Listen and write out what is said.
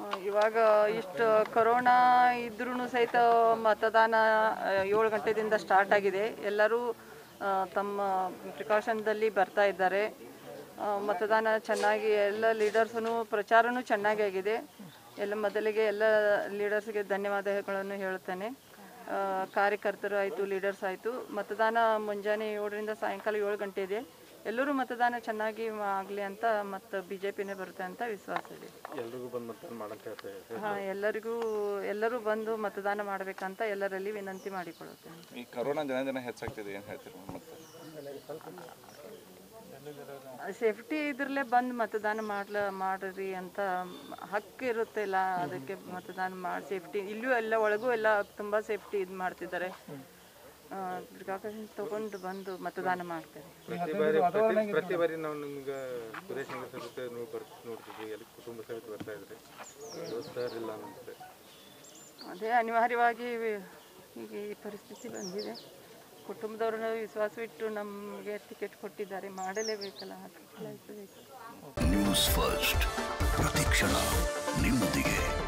ಆ, ಇವಾಗ ಇಷ್ಟು ಕೊರೋನಾ ಇದ್ರೂ ಸಹಿತ ಮತದಾನ ಆ, ಏಳು ಗಂಟೆದಿಂದ ಸ್ಟಾರ್ಟ್ ಆಗಿದೆ ಎಲ್ಲರೂ ಆ, ತಮ್ಮ ಪ್ರಿಕಾಷನ್ದಲ್ಲಿ ಬರ್ತಾ ಇದ್ದಾರೆ ಆ, ಮತದಾನ ಚೆನ್ನಾಗಿ ಎಲ್ಲ ಲೀಡರ್ಸೂ ಪ್ರಚಾರನೂ ಚೆನ್ನಾಗಿ ಆಗಿದೆ ಎಲ್ಲ ಮೊದಲಿಗೆ ಎಲ್ಲ ಲೀಡರ್ಸ್ಗೆ ಧನ್ಯವಾದಗಳನ್ನು ಹೇಳುತ್ತೇನೆ ಆ, ಕಾರ್ಯಕರ್ತರು ಆಯಿತು ಲೀಡರ್ಸ್ ಆಯಿತು ಮತದಾನ ಮುಂಜಾನೆ ಏಳರಿಂದ ಸಾಯಂಕಾಲ ಏಳು ಗಂಟೆ ಇದೆ ಎಲ್ಲರೂ ಮತದಾನ ಚೆನ್ನಾಗಿ ಆಗಲಿ ಅಂತ ಮತ್ತು ಬಿ ಜೆ ಪಿನೇ ಬರುತ್ತೆ ಅಂತ ವಿಶ್ವಾಸ ಇದೆ ಎಲ್ರಿಗೂ ಬಂದು ಮತದಾನ ಮಾಡಂತ ಹೇಳ್ತಾರೆ ಹಾಂ ಎಲ್ಲರಿಗೂ ಎಲ್ಲರೂ ಬಂದು ಮತದಾನ ಮಾಡಬೇಕಂತ ಎಲ್ಲರಲ್ಲಿ ವಿನಂತಿ ಮಾಡಿಕೊಳ್ಳುತ್ತೇನೆ ಈ ಕರೋನಾ ದಿನ ದಿನ ಹೆಚ್ಚಾಗ್ತಿದೆ ಏನು ಹೇಳ್ತೀರಿ ಮತ್ತೆ ಸೇಫ್ಟಿ ಇದ್ರಲ್ಲೇ ಬಂದು ಮತದಾನ ಮಾಡ್ಲ ಮಾಡ್ರಿ ಅಂತ ಹಕ್ಕು ಇರುತ್ತಿಲ್ಲ ಅದಕ್ಕೆ ಮತದಾನ ಮಾಡಿ ಸೇಫ್ಟಿ ಇಲ್ಲೂ ಎಲ್ಲ ಒಳಗೂ ಎಲ್ಲ ತುಂಬ ಸೇಫ್ಟಿ ಇದು ಮಾಡ್ತಿದ್ದಾರೆ ಪ್ರಿಕಾಷನ್ ತಗೊಂಡು ಬಂದು ಮತದಾನ ಮಾಡ್ತಾರೆ ಪ್ರತಿ ಬಾರಿ ಪ್ರತಿ ಪ್ರತಿ ಬಾರಿ ನಾವು ನಿಮ್ಗೆ ಸುರೇಶ್ ಹೆಂಗಸ ಜೊತೆ ನೀವು ಬರ್ ನೋಡ್ತಿದ್ವಿ ಎಲ್ಲಿ ಕುಟುಂಬ ಸಹಿತ ಬರ್ತಾ ಇದ್ರಿ ದೋಸ್ತರ್ ಇಲ್ಲ ಅನ್ನಿಸುತ್ತೆ ಅದೇ ಅನಿವಾರ್ಯವಾಗಿ ಈಗ ಈ ಪರಿಸ್ಥಿತಿ ಬಂದಿದೆ ಕುಟುಂಬದವ್ರನ್ನ ವಿಶ್ವಾಸವಿಟ್ಟು ನಮಗೆ ಟಿಕೆಟ್ ಕೊಟ್ಟಿದ್ದಾರೆ ಮಾಡಲೇಬೇಕಲ್ಲ ಹಾಕಲೇಬೇಕು ನ್ಯೂಸ್ ಫಸ್ಟ್ ಪ್ರತಿಕ್ಷಣ ನಿಮ್ಮೊಂದಿಗೆ